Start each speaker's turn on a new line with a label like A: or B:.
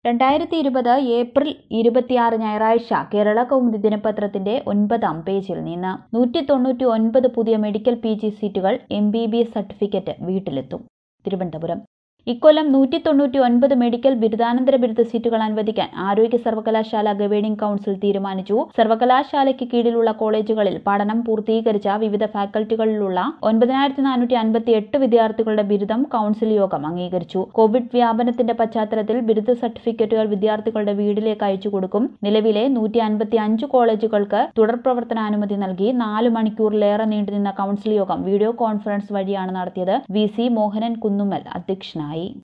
A: രണ്ടായിരത്തി ഇരുപത് ഏപ്രിൽ ഇരുപത്തിയാറ് ഞായറാഴ്ച കേരള കൗമുദി ദിനപത്രത്തിന്റെ ഒൻപതാം പേജിൽ നിന്ന് നൂറ്റി തൊണ്ണൂറ്റി ഒൻപത് പുതിയ മെഡിക്കൽ പി ജി സീറ്റുകൾ M B B S certificate വീട്ടിലെത്തും തിരുവനന്തപുരം ഇക്കൊല്ലം നൂറ്റി തൊണ്ണൂറ്റി ഒൻപത് മെഡിക്കൽ ബിരുദാനന്തര ബിരുദ സീറ്റുകൾ അനുവദിക്കാൻ ആരോഗ്യ സർവകലാശാല ഗവേണിംഗ് കൌൺസിൽ തീരുമാനിച്ചു സർവകലാശാലയ്ക്ക് കീഴിലുള്ള കോളേജുകളിൽ പഠനം പൂർത്തീകരിച്ച വിവിധ ഫാക്കൽറ്റികളിലുള്ള ഒൻപതിനായിരത്തി നാനൂറ്റി അൻപത്തി എട്ട് വിദ്യാർത്ഥികളുടെ ബിരുദം കൌൺസിൽ യോഗം അംഗീകരിച്ചു കോവിഡ് വ്യാപനത്തിന്റെ പശ്ചാത്തലത്തിൽ ബിരുദ സർട്ടിഫിക്കറ്റുകൾ വിദ്യാർത്ഥികളുടെ വീട്ടിലേക്ക് അയച്ചു കൊടുക്കും നിലവിലെ നൂറ്റി അൻപത്തി അഞ്ച് കോളേജുകൾക്ക് തുടർ പ്രവർത്തനാനുമതി നൽകി നാല് മണിക്കൂറിലേറെ നീണ്ടുനിന്ന കൌൺസിൽ യോഗം വീഡിയോ കോൺഫറൻസ് വഴിയാണ് നടത്തിയത് വി സി മോഹനൻ കുന്നുമ്മൽ അധ്യക്ഷനായി